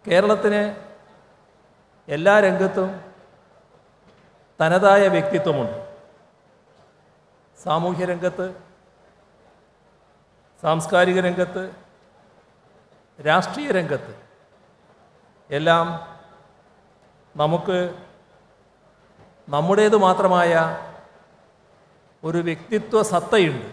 കേരളത്തിന് എല്ലാ രംഗത്തും തനതായ വ്യക്തിത്വമുണ്ട് സാമൂഹ്യ രംഗത്ത് സാംസ്കാരിക രംഗത്ത് രാഷ്ട്രീയ രംഗത്ത് എല്ലാം നമുക്ക് നമ്മുടേത് മാത്രമായ ഒരു വ്യക്തിത്വ സത്തയുണ്ട്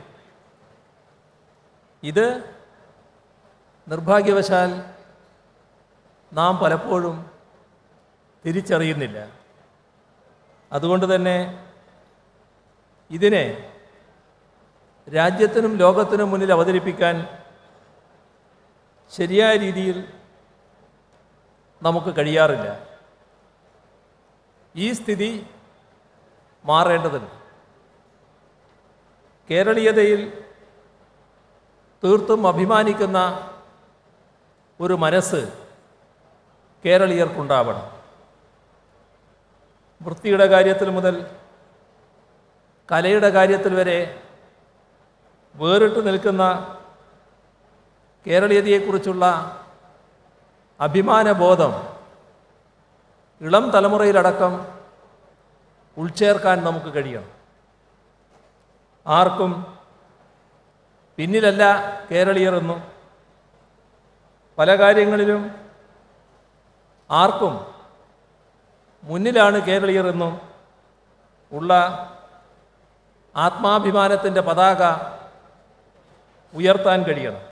ഇത് നിർഭാഗ്യവശാൽ നാം പലപ്പോഴും തിരിച്ചറിയുന്നില്ല അതുകൊണ്ട് തന്നെ ഇതിനെ രാജ്യത്തിനും ലോകത്തിനും മുന്നിൽ അവതരിപ്പിക്കാൻ ശരിയായ രീതിയിൽ നമുക്ക് കഴിയാറില്ല ഈ സ്ഥിതി മാറേണ്ടതുണ്ട് കേരളീയതയിൽ തീർത്തും അഭിമാനിക്കുന്ന ഒരു മനസ്സ് കേരളീയർക്കുണ്ടാവണം വൃത്തിയുടെ കാര്യത്തിൽ മുതൽ കലയുടെ കാര്യത്തിൽ വരെ വേറിട്ട് നിൽക്കുന്ന കേരളീയതയെക്കുറിച്ചുള്ള അഭിമാനബോധം ഇളം തലമുറയിലടക്കം ഉൾച്ചേർക്കാൻ നമുക്ക് കഴിയണം ആർക്കും പിന്നിലല്ല കേരളീയരെന്നും പല കാര്യങ്ങളിലും ആർക്കും മുന്നിലാണ് കേരളീയരെന്നും ഉള്ള ആത്മാഭിമാനത്തിൻ്റെ പതാക ഉയർത്താൻ കഴിയണം